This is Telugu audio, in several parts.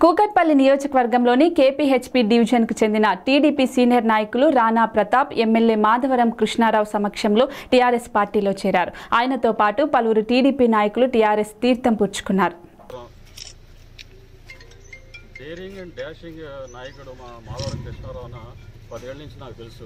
కూకట్పల్లి నియోజకవర్గంలోని కేపీహెచ్పీ డివిజన్కు చెందిన టీడీపీ సీనియర్ నాయకులు రాణా ప్రతాప్ ఎమ్మెల్యే మాధవరం కృష్ణారావు సమక్షంలో టీఆర్ఎస్ పార్టీలో చేరారు ఆయనతో పాటు పలువురు టీడీపీ నాయకులు టీఆర్ఎస్ తీర్థం పుచ్చుకున్నారు డేరింగ్ అండ్ డాషింగ్ నాయకుడు మా మాధవరం కృష్ణారావు అన్న పదేళ్ళ నుంచి నాకు తెలుసు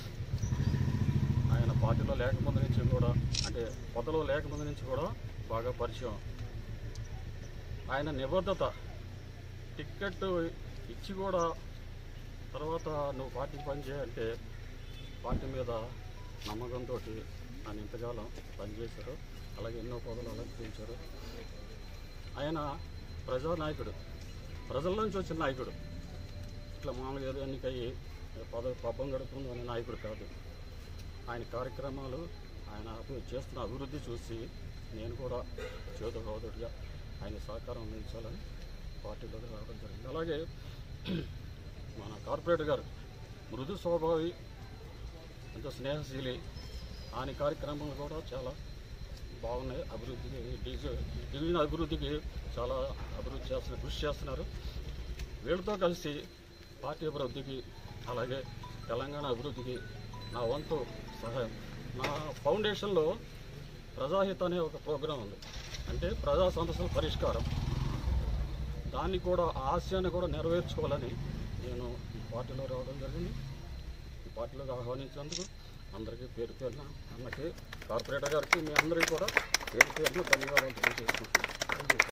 ఆయన పార్టీలో లేకముందు నుంచి కూడా అంటే కొత్తలో లేకముందు నుంచి కూడా బాగా పరిచయం ఆయన నిబద్ధత టిక్కెట్ ఇచ్చి కూడా తర్వాత నువ్వు పార్టీకి పనిచేయంటే పార్టీ మీద నమ్మకంతో ఆయన ఇంతకాలం పనిచేశారు అలాగే ఎన్నో పదవులు అలంకరించారు ఆయన ప్రజానాయకుడు ప్రజల నుంచి వచ్చిన నాయకుడు ఇట్లా మామూలుగా ఏదో ఎన్నికయ్యి పదవి పబ్బం గడుపుతుంది అనే నాయకుడు కాదు ఆయన కార్యక్రమాలు ఆయన అభి- చేస్తున్న అభివృద్ధి చూసి నేను కూడా చేదు సోదరుడిగా ఆయన సహకారం అందించాలని పార్టీలోకి రావడం జరిగింది అలాగే మన కార్పొరేటర్ గారు మృదు స్వభావి ఎంతో స్నేహశీలి ఆయన కార్యక్రమాలు కూడా చాలా బాగున్నాయి అభివృద్ధికి డిజి డివిజన్ అభివృద్ధికి చాలా అభివృద్ధి చేస్తున్నారు కృషి చేస్తున్నారు వీళ్ళతో కలిసి పార్టీ అభివృద్ధికి అలాగే తెలంగాణ అభివృద్ధికి నా వంతు సహాయం నా ఫౌండేషన్లో ప్రజాహిత అనే ఒక ప్రోగ్రాం ఉంది అంటే ప్రజా సమస్యల పరిష్కారం దాన్ని కూడా ఆ ఆశయాన్ని కూడా నెరవేర్చుకోవాలని నేను ఈ పార్టీలో రావడం జరిగింది ఈ పార్టీలోకి ఆహ్వానించినందుకు అందరికీ పేరు పేరున అన్నకి కార్పొరేటర్ గారికి మీ అందరికీ కూడా పేరు పేరున ధన్యవాదాలు తెలియజేసుకుంటున్నాను